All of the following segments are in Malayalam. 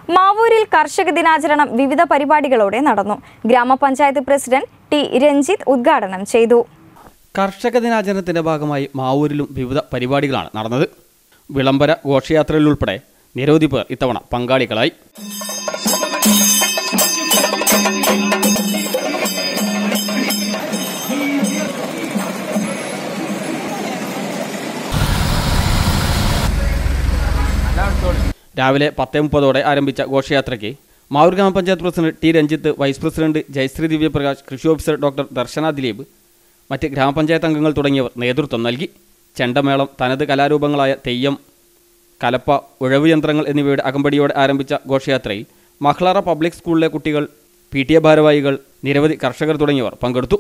മാവൂരിൽ കർഷക ദിനാചരണം വിവിധ പരിപാടികളോടെ നടന്നു ഗ്രാമപഞ്ചായത്ത് പ്രസിഡന്റ് ടി രഞ്ജിത്ത് ഉദ്ഘാടനം ചെയ്തു കർഷക ദിനാചരണത്തിന്റെ ഭാഗമായി മാവൂരിലും വിവിധ പരിപാടികളാണ് നടന്നത് വിളംബര ഘോഷയാത്രയിലുൾപ്പെടെ നിരവധി പേർ ഇത്തവണ പങ്കാളികളായി രാവിലെ പത്തേ മുപ്പതോടെ ആരംഭിച്ച ഘോഷയാത്രയ്ക്ക് മാവൂർ ഗ്രാമപഞ്ചായത്ത് president T Ranjith vice president Jayasree Divyaprakash കൃഷി ഓഫീസർ ഡോക്ടർ ദർശന ദിലീപ് മറ്റ് ഗ്രാമപഞ്ചായത്ത് അംഗങ്ങൾ തുടങ്ങിയവർ നേതൃത്വം നൽകി ചെണ്ടമേളം തനത് കലാരൂപങ്ങളായ തെയ്യം കലപ്പ ഉഴവ് യന്ത്രങ്ങൾ എന്നിവയുടെ അകമ്പടിയോടെ ആരംഭിച്ച ഘോഷയാത്രയിൽ മഹ്ളറ പബ്ലിക് സ്കൂളിലെ കുട്ടികൾ പി ടി എ ഭാരവാഹികൾ നിരവധി കർഷകർ തുടങ്ങിയവർ പങ്കെടുത്തു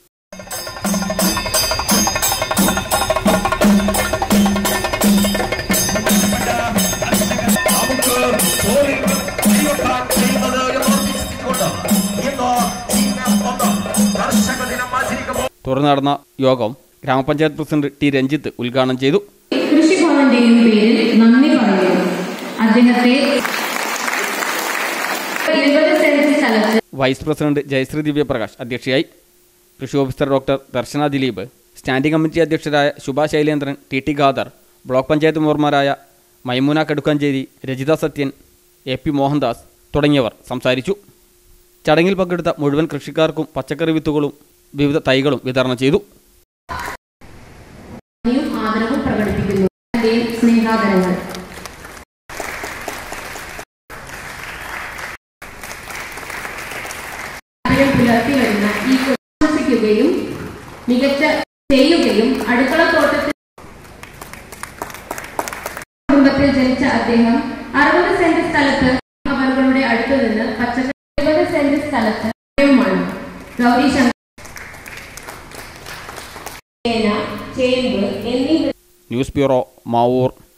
തുടർന്ന് നടന്ന യോഗം ഗ്രാമപഞ്ചായത്ത് പ്രസിഡന്റ് ടി രഞ്ജിത്ത് ഉദ്ഘാടനം ചെയ്തു കൃഷിഭവന്റെയും പേരിൽ നന്ദി പറയുന്നു അദ്ദേഹത്തെ ഇരുപത് സെന്റ് സ്ഥലത്ത് വൈസ് പ്രസിഡന്റ് ജയശ്രീ ദിവ്യപ്രകാശ് അധ്യക്ഷയായി കൃഷി officer doctor Darshana Dileep standing committee അധ്യക്ഷരായ Shubha Shailendran T T Khader block panchayat മെമ്പർമാരായ മൈമുന കടുക്കഞ്ചേരി രജിത സത്യൻ എ പി മോഹൻദാസ് തുടങ്ങിയവർ സംസാരിച്ചു ചടങ്ങിൽ പങ്കെടുത്ത മുഴുവൻ കൃഷിക്കാർക്കും പച്ചക്കറി വിത്തുകളും വിവിധ തൈകളും വിതരണം ചെയ്തു നന്ദിയും ആദരവും പ്രകടിപ്പിക്കുന്നു എന്റെ സ്നേഹാദരങ്ങൾ താല്പര്യം പുലർത്തി വരുന്ന ഈ വിശ്വസിക്കുകയും മികച്ച ചെയ്യുകയും അടുക്കള തോട്ടത്തിൽ കുടുംബത്തിൽ ജനിച്ച അദ്ദേഹം അറുപത് സെന്റ് സ്ഥലത്ത് അവരുടെ അടുത്തു നിന്ന് പച്ചക്കറി ഇരുപത് സെന്റ് സ്ഥലത്ത് മാണ് ഗൗരി ശങ്കർ ചേന ചേമ്പ് എന്നീ ന്യൂസ് ബ്യൂറോ മാവൂർ